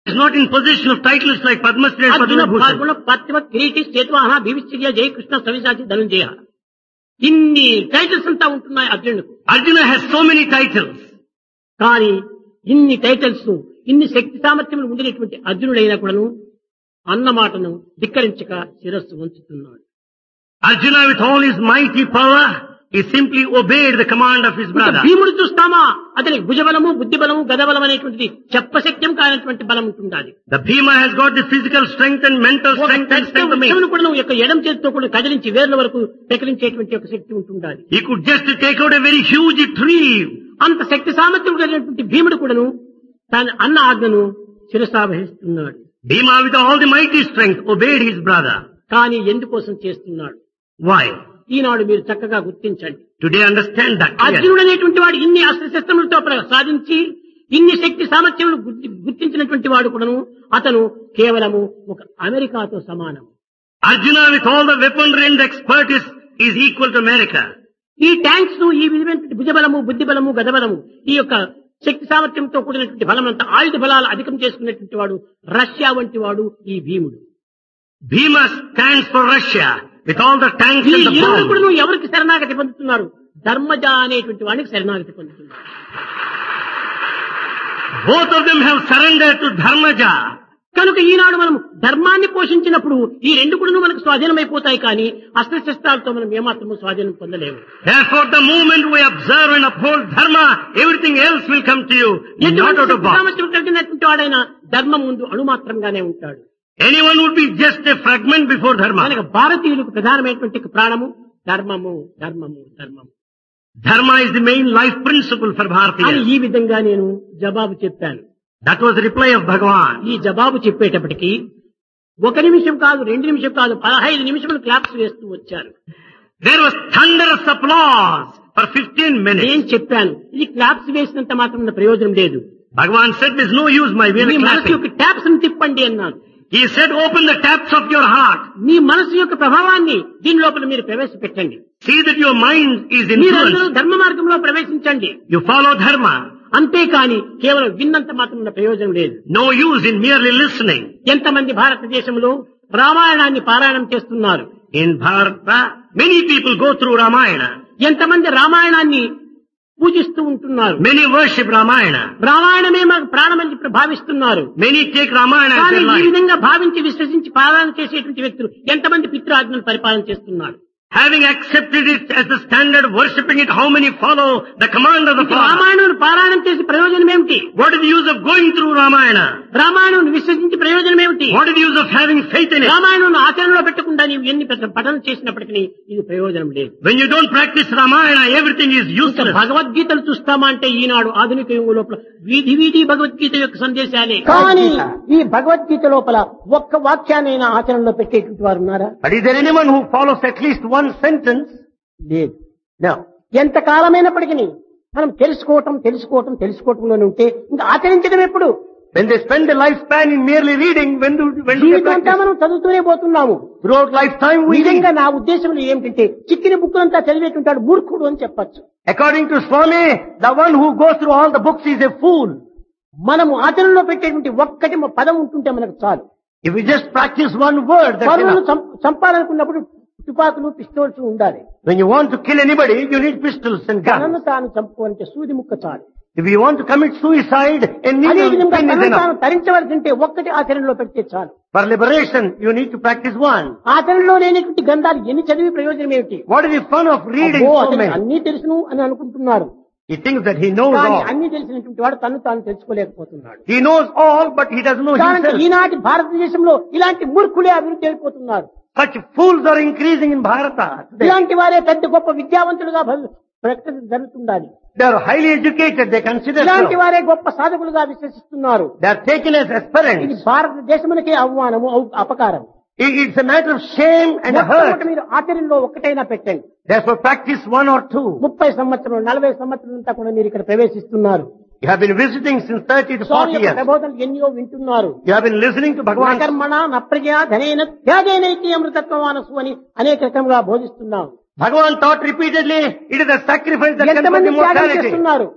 is not in possession of titles like Padma Shri and Arjuna Padma Bhushan. పాల్గొన పార్థివ కిరీటి చేతువాహన భీవిశ్చర్య జయ కృష్ణ సవిశాచి ధనుంజయ ఇన్ని titles అంతా ఉంటున్నాయి అర్జునుడికి Arjuna has so many titles. కానీ ఇన్ని టైటిల్స్ ఇన్ని శక్తి సామర్థ్యములు ఉండినటువంటి అర్జునుడైనా కూడాను అన్న మాటను ధిక్కరించక శిరస్సు వంచుతున్నాడు Arjuna with all his mighty power, he simply obeyed the command of his ఇంకా brother. భీముడు చూస్తామా అతని భుజబలము బుద్ధిబలము గదబలం అనేటువంటిది చెప్పశక్యం కానటువంటి బలం ఉంటుండాలి The Bhima has got the physical strength and mental ఒక strength and పెద్ద strength of man. వృక్షమును కూడా నువ్వు యొక్క ఎడం చేతితో కూడా కదిలించి వేర్ల వరకు పెకిలించేటువంటి ఒక శక్తి ఉంటుండాలి He could just take out a very huge tree. అంత శక్తి సామర్థ్యం కలిగినటువంటి భీముడు కూడాను తన అన్న ఆజ్ఞను శిరసావహిస్తున్నాడు Bhima with all the mighty strength obeyed his brother. కానీ ఎందుకోసం చేస్తున్నాడు Why? ఈనాడు మీరు చక్కగా గుర్తించండి Today understand that. clearly. అర్జునుడు అనేటువంటి వాడు ఇన్ని అస్త్రశస్త్రములతో ప్ర- సాధించి ఇన్ని శక్తి సామర్థ్యములు గుర్తి- గుర్తించినటువంటి వాడు కూడాను అతను కేవలము ఒక అమెరికాతో సమానం Arjuna with all the weaponry and expertise is equal to America. ఈ ట్యాంక్స్ ను ఈ విధమైనటువంటి భుజబలము బుద్ధిబలము గదబలము ఈ యొక్క శక్తి సామర్థ్యంతో కూడినటువంటి బలమంతా ఆయుధ బలాలు అధికం చేసుకున్నటువంటి వాడు రష్యా వంటి వాడు ఈ భీముడు Bhima stands for Russia with all the tanks ఈ and the ఇరువురు bombs. కూడా ఎవరికి శరణాగతి పొందుతున్నారు ధర్మజ అనేటువంటి వాడికి శరణాగతి పొందుతున్నారు Both of them have surrendered to Dharmaja. కనుక ఈనాడు మనం ధర్మాన్ని పోషించినప్పుడు ఈ రెండు కూడా మనకు స్వాధీనమైపోతాయి కానీ అస్త్రశస్త్రాలతో మనం ఏమాత్రము స్వాధీనం పొందలేము Therefore, the moment we observe and uphold Dharma, everything else will come to you, not ఎటువంటి out of శక్తి box. సామర్థ్యం కలిగినటువంటి వాడైనా ధర్మం ముందు అణుమాత్రంగానే ఉంటాడు Anyone would be just a fragment before Dharma. కనుక భారతీయులకు ప్రధానమైనటువంటి ప్రాణము ధర్మము ధర్మము ధర్మము Dharma is the main life principle for అని Bharatiya. ఈ విధంగా నేను జవాబు చెప్పాను That was the reply of Bhagavan. ఈ జవాబు చెప్పేటప్పటికి ఒక నిమిషం కాదు రెండు నిమిషం కాదు పదహైదు నిమిషములు క్లాప్స్ వేస్తూ వచ్చారు There was thunderous applause for 15 minutes. నేను చెప్పాను ఇది క్లాప్స్ వేసినంత మాత్రం ప్రయోజనం లేదు Bhagavan said, there's no use my మీ will మనసు clapping. యొక్క ట్యాప్స్ ని తిప్పండి అన్నాను He said, open the taps of your heart. మీ మనసు యొక్క ప్రభావాన్ని దీని లోపల మీరు ప్రవేశపెట్టండి See that your mind is మీరందరూ influenced. ధర్మ మార్గంలో ప్రవేశించండి You follow Dharma. అంతేకాని కేవలం విన్నంత మాత్రం ప్రయోజనం లేదు No use in merely listening. ఎంతమంది భారతదేశంలో రామాయణాన్ని పారాయణం చేస్తున్నారు In Bharata, many people go through Ramayana. ఎంతమంది రామాయణాన్ని పూజిస్తూ ఉంటున్నారు Many worship Ramayana. రామాయణమే మాకు ప్రాణమని చెప్పి భావిస్తున్నారు Many take Ramayana as కానీ their ఈ life. విధంగా భావించి విశ్వసించి పాలన చేసేటువంటి వ్యక్తులు ఎంతమంది పితృఆజ్ఞను పరిపాలన చేస్తున్నారు Having accepted it as the standard, worshipping it, how many follow the command of the ఇప్పుడు Father? రామాయణం పారాయణం చేసి ప్రయోజనం ఏమిటి What is the use of going through Ramayana? Ramayanam విశ్వసించి ప్రయోజనం ఏమిటి What is the use of having faith in it? Ramayanam ఆచరణలో పెట్టకుండా నీవు ఎన్ని పెద్ద పఠనం చేసినప్పటికీ ఇది ప్రయోజనం లేదు When you don't practice Ramayana, everything is ఇంకా useless. భగవద్గీతలు చూస్తామా అంటే ఈనాడు ఆధునిక యుగం లోపల వీధి వీధి భగవద్గీత యొక్క సందేశాలే కానీ ఈ భగవద్గీత లోపల ఒక్క వాక్యాన్నైనా ఆచరణలో పెట్టేటువంటి వారు ఉన్నారా But is there anyone who follows at least one sentence? లేదు No. ఎంత కాలమైనప్పటికీ మనం తెలుసుకోవటం తెలుసుకోవటం తెలుసుకోవటంలోనే ఉంటే ఇంకా ఆచరించడం ఎప్పుడు When they spend a lifespan in merely reading, when do, when do they జీవితం అంతా practice? మనం చదువుతూనే పోతున్నాము Throughout lifetime we read. నిజంగా నా ఉద్దేశంలో ఏమిటంటే చిక్కిన బుక్కులంతా చదివేటుంటాడు మూర్ఖుడు అని చెప్పచ్చు According to Swami, the one who goes through all the books is a fool. మనము ఆచరణలో పెట్టేటువంటి ఒక్కటి మ- పదం ఉంటుంటే మనకు చాలు If we just practice one word, that's పరులను enough. చం- చంపాలనుకున్నప్పుడు తుపాకులు పిస్తోల్స్ ఉండాలి When you want to kill anybody, you need pistols and తనను guns. తాను చంపుకోవాలంటే సూది ముక్క చాలు If you want to commit suicide, a అదే needle విధంగా pin is తనను తాను enough. తరించవలసి ఉంటే ఒక్కటి ఆచరణలో పెడితే చాలు For liberation, you need to practice one. ఆచరణలో లేనటువంటి గ్రంథాలు ఎన్ని చదివి ప్రయోజనం ఏమిటి What is the fun of reading అబ్బో, so అతనికి many? అన్నీ తెలుసును అని అనుకుంటున్నారు He thinks that he knows కానీ all. అన్ని తెలిసినటువంటి వాడు తను తాను తెలుసుకోలేకపోతున్నాడు He knows all, but he doesn't know కారణం himself. ఈనాటి భారతదేశంలో ఇలాంటి మూర్ఖులే అభివృద్ధి అయిపోతున్నారు Such fools are increasing in Bharata. today. ఇలాంటి వారే పెద్ద గొప్ప విద్యావంతులుగా భవి- ప్రకటన జరుగుతుండాలి They are highly educated, they consider ఇలాంటి so. వారే గొప్ప సాధకులుగా విశ్వసిస్తున్నారు They are taken as ఇది aspirants. భారతదేశమునకే అవమానము అవ- అపకారం It- It's a matter of shame and మొట్టమొదట hurt. మీరు ఆచరణలో ఒక్కటైనా పెట్టండి Therefore practice one or two. ముప్పై సంవత్సరం నలభై సంవత్సరం అంతా కూడా మీరు ఇక్కడ ప్రవేశిస్తున్నారు You have been visiting since 30 to స్వామి 40 యొక్క years. ప్రబోధనలు ఎన్నో వింటున్నారు You have been listening to Bhagavan. కర్మణ నప్రజా ధనైన త్యాగైనైతి అమృతత్వమానసు అని అనేక రకంగా బోధిస్తున్నాం Bhagavan taught repeatedly, it is a sacrifice that can bring ఎంతమంది త్యాగం immortality. చేస్తున్నారు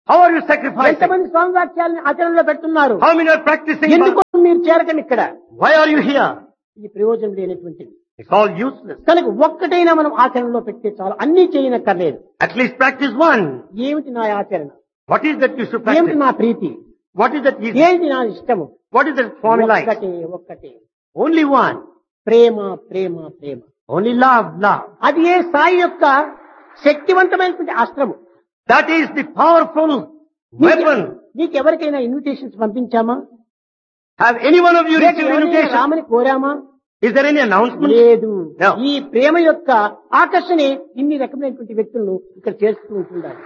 How are you sacrificing? ఎంతమంది స్వామి వాక్యాలను ఆచరణలో పెడుతున్నారు How many are practicing? ఎందుకు మీరు చేరటం ఇక్కడ Why are you here? ఇది ప్రయోజనం లేనటువంటిది It's all useless. కనుక ఒక్కటైనా మనం ఆచరణలో పెడితే చాలు అన్ని చేయనక్కర్లేదు At least practice one. ఏమిటి నా ఆచరణ What is that you should ఏమిటి practice? నా ప్రీతి What is that is? ఏంటి నా ఇష్టము What is that Swami like? ఒక్కటే ఒక్కటే Only one. ప్రేమ ప్రేమ ప్రేమ Only love, love. అది ఏ సాయి యొక్క శక్తివంతమైనటువంటి అస్త్రము That is the powerful weapon. నీకు ఎవరికైనా ఇన్విటేషన్స్ పంపించామా Have any one of you లేక received ఎవరినైనా invitation? రామని కోరామా Is there any announcement? లేదు No. ఈ ప్రేమ యొక్క ఆకర్షణే ఇన్ని రకమైనటువంటి వ్యక్తులను ఇక్కడ చేస్తూ ఉంటుండాలి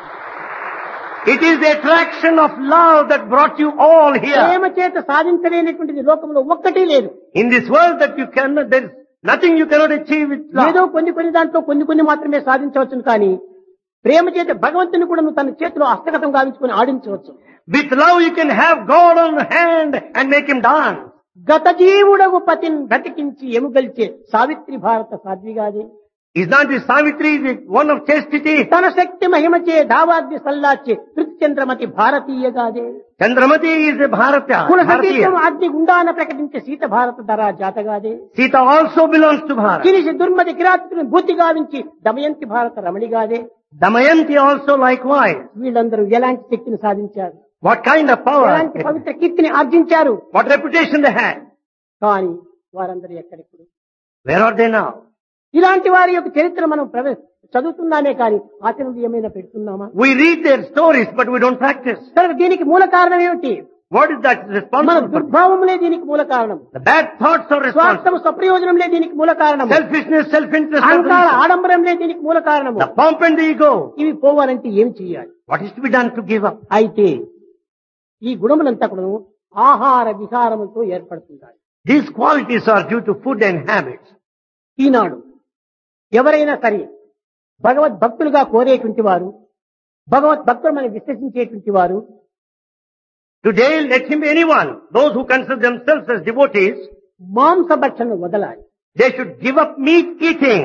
It is the attraction of love that brought you all here. ప్రేమ చేత సాధించలేనటువంటిది లోకంలో ఒక్కటి లేదు In this world that you cannot, there is nothing you cannot achieve with ఏదో love. కొన్ని కొన్ని దాంట్లో కొన్ని కొన్ని మాత్రమే సాధించవచ్చును కానీ ప్రేమ చేత భగవంతుని కూడా నువ్వు తన చేతిలో హస్తగతం గావించుకొని ఆడించవచ్చు With love you can have God on hand and make him dance. గత జీవుడగు పతిని బ్రతికించి ఎముగల్చే సావిత్రి భారత సాధ్విగాదే Is not the Savitri the one of chastity? తన శక్తి మహిమచే ధావాగ్ని సల్లాచే పృథ్చంద్రమతి భారతీయగాదే Chandramati is a Bharata. కుల Bharatiya. సంగీతం అగ్ని గుండాన ప్రకటించే సీత భారత ధరా జాతగాదే Sita also belongs to Bharat. కిలిసి దుర్మతి కిరాతుని బుద్ధి గావించి దమయంతి భారత రమణిగాదే Damayanti also likewise. వీళ్ళందరూ ఎలాంటి శక్తిని సాధించారు What kind of ఎలాంటి power? పవిత్ర కీర్తిని ఆర్జించారు What reputation they had? కానీ వారందరూ ఎక్కడిప్పుడు Where are they now? ఇలాంటి వారి యొక్క చరిత్ర మనం ప్రవే చదువుతున్నామే కానీ ఆచరణలు ఏమైనా పెడుతున్నామా We read their stories, but we don't practice. కనుక దీనికి మూల కారణం ఏమిటి What is that మన responsible for? దుర్భావములే దీనికి మూల కారణం The bad thoughts are responsible. స్వార్థము స్వప్రయోజనంలే దీనికి మూల కారణం Selfishness, self-interest, are the అహంకార reason. ఆడంబరంలే దీనికి మూల కారణము the pomp and the ego. ఇవి పోవాలంటే ఏం చేయాలి What is to be done to give up? అయితే ఈ గుణములంతా కూడా ఆహార విహారములతో ఏర్పడుతుంటాయి These qualities are due to food and habits. ఈనాడు ఎవరైనా సరే భగవద్ భక్తులుగా కోరేటువంటి వారు భగవద్ భక్తులు మనం విశ్వసించేటువంటి వారు Today, let him be anyone. Those who consider themselves as devotees, మాంస భక్షణ వదలాలి they should give up meat eating.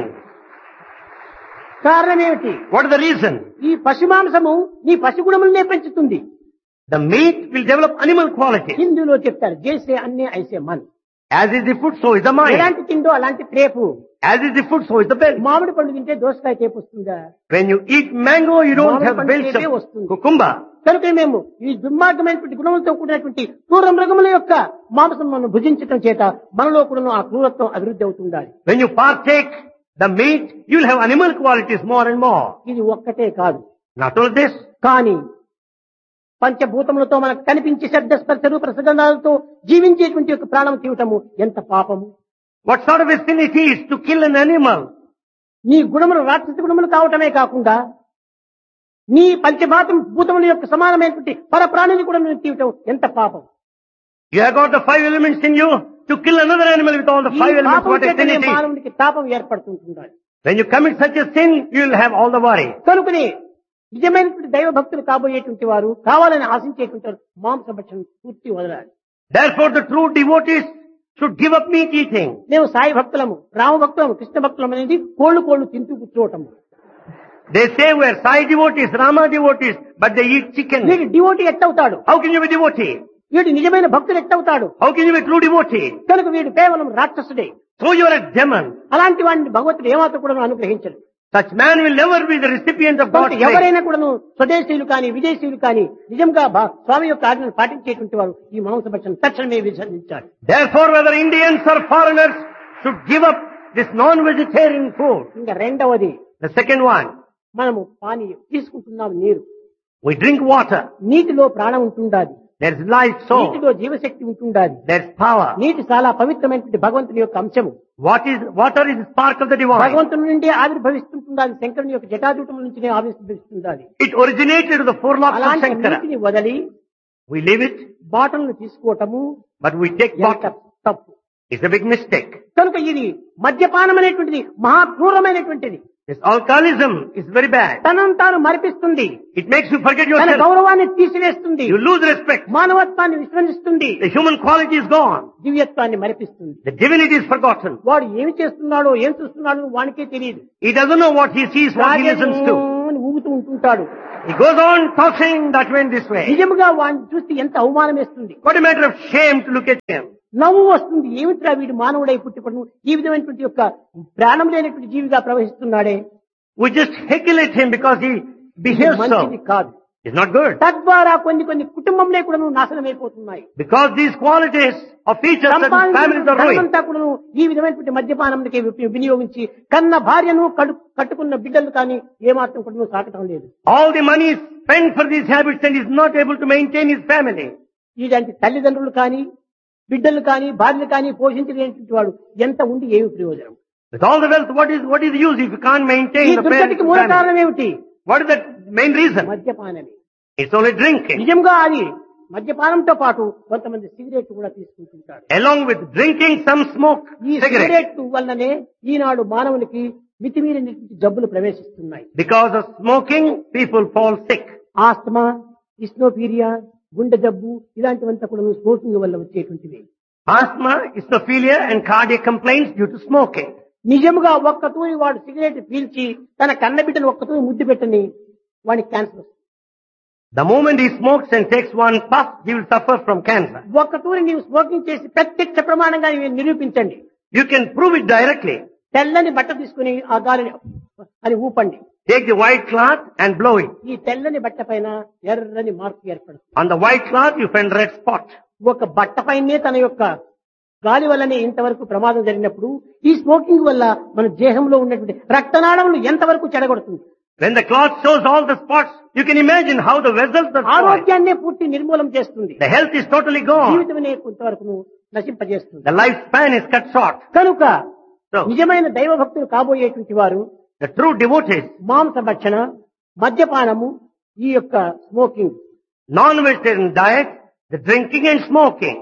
కారణం ఏమిటి What is the reason? ఈ పశు మాంసము నీ పశు గుణములనే పెంచుతుంది The meat will develop animal qualities. హిందీలో చెప్తారు జేసే అన్నే ఐసే మన్ As is the food, so is the mind. ఎలాంటి తిండో అలాంటి త్రేపు As is the food, so is the belly. మామిడి పండు తింటే దోసకాయ తేపు వస్తుందా When you eat mango, you don't మామిడి have పండు belch తేపే of వస్తుంది. cucumber. కనుక మేము ఈ దుర్మార్గమైనటువంటి గుణములతో కూడినటువంటి క్రూర మృగముల యొక్క మాంసం మనం భుజించటం చేత మనలో కూడా ఆ క్రూరత్వం అభివృద్ధి అవుతుండాలి When you partake the meat, you'll have animal qualities more and more. ఇది ఒక్కటే కాదు Not only this, కానీ పంచభూతములతో మనకు కనిపించే శబ్ద స్పర్శ రూప రసగంధాలతో జీవించేటువంటి యొక్క ప్రాణం తీయటము ఎంత పాపము what sort of a sin it is to kill an animal. నీ గుణములు రాక్షస గుణములు కావటమే కాకుండా నీ పంచభాతం భూతముల యొక్క సమానమైనటువంటి పరప్రాణిని కూడా నువ్వు తీయటం ఎంత పాపం You have got the five elements in you to kill another animal with all the ఈ five elements. పాపం What a sin చేతనే it is. మానవునికి తాపం ఏర్పడుతుంటుండాలి When you commit such a sin, you'll have all the worry. కనుకనే నిజమైనటువంటి దైవ భక్తులు కాబోయేటువంటి వారు కావాలని ఆశించేటువంటి వారు మాంసభక్షణ పూర్తి వదలాలి Therefore, the true devotees should give up meat eating. మేము సాయి భక్తులము రామ భక్తులము కృష్ణ భక్తులం అనేది కోళ్ళు కోళ్ళు తింటూ కూర్చోవటము They say we're Sai devotees, Rama devotees, but they eat chicken. వీడి డివోటీ ఎట్టవుతాడు How can you be devotee? వీడు నిజమైన భక్తులు ఎట్టవుతాడు How can you be true devotee? కనుక వీడు కేవలం రాక్షసుడే So you're a demon. అలాంటి వాడిని భగవంతుడు ఏమాత్రం కూడా అనుగ్రహించడు Such man will never be the recipient of కనుక God's grace. ఎవరైనా కూడాను స్వదేశీయులు కానీ విదేశీయులు కానీ నిజంగా భా- స్వామి యొక్క ఆజ్ఞను పాటించేటువంటి వారు ఈ మాంసభక్షణ తక్షణమే విసర్జించాలి Therefore, whether Indians or foreigners should give up this non-vegetarian food. ఇంకా రెండవది The second one, మనము పానీయం తీసుకుంటున్నాం నీరు we drink water. నీటిలో ప్రాణం ఉంటుండాలి There's life soul. నీటిలో జీవశక్తి ఉంటుండాలి There's power. నీటి చాలా పవిత్రమైనటువంటి భగవంతుని యొక్క అంశము What is, water is the spark of the divine. భగవంతుని నుండి ఆవిర్భవిస్తుంటుండాలి శంకరుని యొక్క జటాజూటం నుంచి ఆవిర్భవిస్తుండాలి It originated with the four locks of అలాంటి Shankara. నీటిని వదిలి We leave it, బాటలను తీసుకోవటము but we take ఎంత bottle. తప్పు It's a big mistake. కనుక ఇది మద్యపానం అనేటువంటిది మహా క్రూరమైనటువంటిది This alcoholism is very bad. తనను తాను మరిపిస్తుంది It makes you forget తన yourself. గౌరవాన్ని తీసివేస్తుంది You lose respect. మానవత్వాన్ని విస్మరిస్తుంది The human quality is gone. దివ్యత్వాన్ని మరిపిస్తుంది The divinity is forgotten. వాడు ఏమి చేస్తున్నాడో ఏం చూస్తున్నాడో వానికే తెలియదు He doesn't know what he sees, what he listens to. అని ఊగుతూ ఉంటుంటాడు He goes on talking that went this way. నిజముగా వాడిని చూస్తే ఎంత అవమానం వేస్తుంది What a matter of shame to look at him. నవ్వు వస్తుంది ఏమిట్రా వీడు మానవుడై పుట్టిపడు ఈ విధమైనటువంటి యొక్క ప్రాణం లేనటువంటి జీవిగా ప్రవహిస్తున్నాడే We just heckle at him because he behaves మంచిది so. కాదు It's not good. తద్వారా కొన్ని కొన్ని కుటుంబంలో కూడా నాశనం అయిపోతున్నాయి Because these qualities of features certain families are ruined. ధనమంతా కూడా ఈ విధమైనటువంటి మద్యపానంకి వి- వినియోగించి కన్న భార్యను కడు కట్టుకున్న బిడ్డలు కానీ ఏమాత్రం కూడా సాకటం లేదు All the money is spent for these habits and is not able to maintain his family. ఇలాంటి తల్లిదండ్రులు కానీ బిడ్డలు కానీ భార్యలు కానీ పోషించలేనటువంటి వాడు ఎంత ఉండి ఏమి ప్రయోజనం With all the wealth, what is what is the use if you can't ఈ maintain the parents దుర్గతికి and మూల family? కారణం ఏమిటి What is the main reason? మద్యపానమే It's only drinking. నిజంగా అది మద్యపానంతో పాటు కొంతమంది సిగరెట్ కూడా తీసుకుంటుంటారు Along with drinking, some smoke ఈ cigarette. సిగరెట్ వల్లనే ఈనాడు మానవునికి మితిమీరినటువంటి జబ్బులు ప్రవేశిస్తున్నాయి Because of smoking, people fall sick. Asthma eosinophilia గుండె జబ్బు ఇలాంటివంతా కూడా స్మోకింగ్ వల్ల వచ్చేటువంటివి Asthma, istophilia and cardiac complaints due to smoking. నిజముగా ఒక్క తూరి వాడు సిగరెట్ పీల్చి తన కన్న బిడ్డను ఒక్క తూరి ముద్దు పెట్టని వాడికి క్యాన్సర్ వస్తుంది. The moment he smokes and takes one puff, he will suffer from cancer. ఒక్క తూరి నీవు స్మోకింగ్ చేసి ప్రత్యక్ష ప్రమాణంగా నీవు నిరూపించండి You can prove it directly. తెల్లని బట్ట తీసుకుని ఆ గాలిని అని ఊపండి Take the white cloth and blow it. ఈ తెల్లని బట్ట పైన ఎర్రని మార్పు ఏర్పడుతుంది On the white cloth, you find red spot. ఒక బట్ట పైనే తన యొక్క గాలి వల్లనే ఇంతవరకు ప్రమాదం జరిగినప్పుడు ఈ స్మోకింగ్ వల్ల మన దేహంలో ఉన్నటువంటి రక్తనాళములు ఎంతవరకు చెడగొడుతుంది When the cloth shows all the spots, you can imagine how the vessels are spoiled. ఆరోగ్యాన్నే పూర్తి నిర్మూలం చేస్తుంది The health is totally gone. జీవితమనే కొంతవరకు నశింపజేస్తుంది The lifespan is cut short. కనుక So, నిజమైన దైవ భక్తులు కాబోయేటువంటి వారు the true devotees, మాంస భక్షణ మద్యపానము ఈ యొక్క smoking non-vegetarian diet, the drinking and smoking,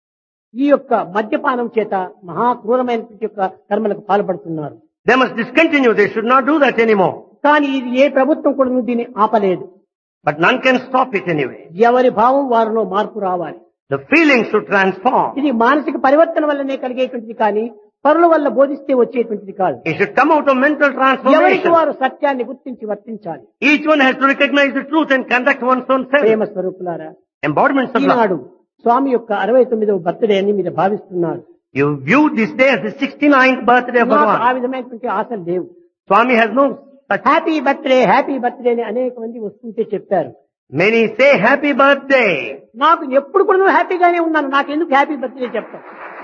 ఈ యొక్క మద్యపానం చేత మహా క్రూరమైనటువంటి యొక్క కర్మలకు పాల్పడుతున్నారు they must discontinue. They should not do that anymore. కానీ ఇది ఏ ప్రభుత్వం కూడా దీన్ని ఆపలేదు But none can stop it anyway. ఎవరి భావం వారిలో మార్పు రావాలి The feelings should transform. ఇది మానసిక పరివర్తన వల్లనే కలిగేటువంటిది కానీ పరుల వల్ల బోధిస్తే వచ్చేటువంటిది కాదు It should come out of mental ఎవరికి transformation. వారు సత్యాన్ని గుర్తించి వర్తించాలి Each one has to recognize the truth and conduct one's own self. ప్రేమ స్వరూపులారా Embodiments of love. ఈనాడు స్వామి యొక్క అరవై తొమ్మిదవ బర్త్డే అని మీరు భావిస్తున్నారు You view this day as the 69th birthday of నాకు ఆ Bhagavan. విధమైనటువంటి ఆశలు లేవు Swami has no such. Happy birthday happy birthday అని అనేక మంది వస్తుంటే చెప్పారు Many say happy birthday. నాకు ఎప్పుడు కూడా నువ్వు హ్యాపీగానే ఉన్నాను నాకెందుకు హ్యాపీ బర్త్డే చెప్తాను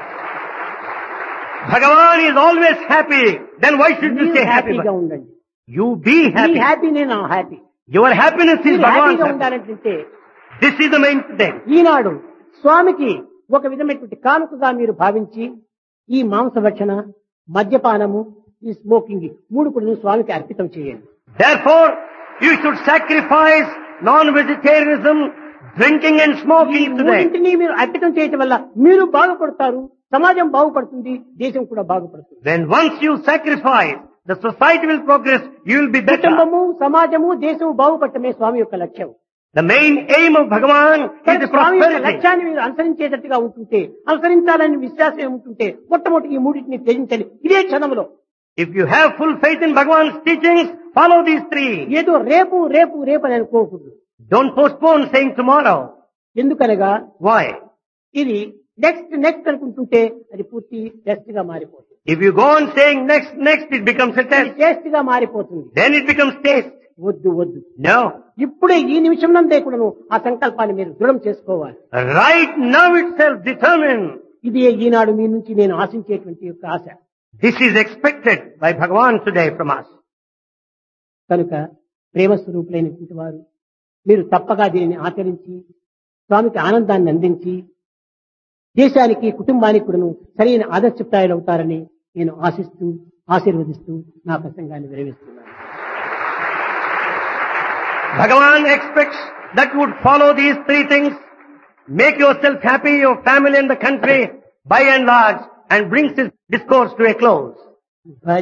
Bhagavan is always happy. Then why should you మీరు say happy హ్యాపీగా birthday? ఉండండి You be మీ happy. హ్యాపీనే నా హ్యాపీ Your happiness is మీరు Bhagavan's హ్యాపీగా happiness. ఉండాలంటే This is the main thing. ఈనాడు స్వామికి ఒక విధమైనటువంటి కానుకగా మీరు భావించి ఈ మాంసభక్షణ మద్యపానము ఈ స్మోకింగ్ మూడు కూడా స్వామికి అర్పితం చేయండి Therefore, you should sacrifice non-vegetarianism, drinking and ఈ smoking today. మూడింటిని మీరు అర్పితం చేయటం వల్ల మీరు బాగుపడతారు సమాజం బాగుపడుతుంది దేశం కూడా బాగుపడుతుంది When once you sacrifice, the society will progress, you will be better. కుటుంబము సమాజము దేశము బాగుపడటమే స్వామి యొక్క లక్ష్యం The main aim of Bhagavan is కనుక the స్వామి యొక్క prosperity. లక్ష్యాన్ని మీరు అనుసరించేటట్టుగా ఉంటుంటే అనుసరించాలని విశ్వాసం ఉంటుంటే మొట్టమొదటి ఈ మూడింటిని త్యజించండి ఇదే క్షణంలో If you have full faith in Bhagavan's teachings, follow these three. ఏదో రేపు రేపు రేపు అని అనుకోకూడదు Don't postpone saying tomorrow. ఎందుకనగా Why? ఇది నెక్స్ట్ నెక్స్ట్ అనుకుంటుంటే అది పూర్తి టెస్ట్ గా మారిపోతుంది If you go on saying next, next, it becomes a ఇది test. టేస్ట్ గా మారిపోతుంది Then it becomes taste. వద్దు వద్దు No. ఇప్పుడే ఈ నిమిషం నందే కూడాను ఆ సంకల్పాన్ని మీరు దృఢం చేసుకోవాలి Right now itself determine. ఇది ఈనాడు మీ నుంచి నేను ఆశించేటువంటి యొక్క ఆశ This is expected by Bhagavan today from us. కనుక ప్రేమ స్వరూపులైనటువంటి వారు మీరు తప్పగా దీనిని ఆచరించి స్వామికి ఆనందాన్ని అందించి దేశానికి కుటుంబానికి కూడాను సరైన ఆదర్శప్రాయాలు అవుతారని నేను ఆశిస్తూ ఆశీర్వదిస్తూ నా ప్రసంగాన్ని విరమిస్తున్నాను Bhagavan expects that you would follow these three things, make yourself happy, your family and the country by and large, and brings his discourse to a close.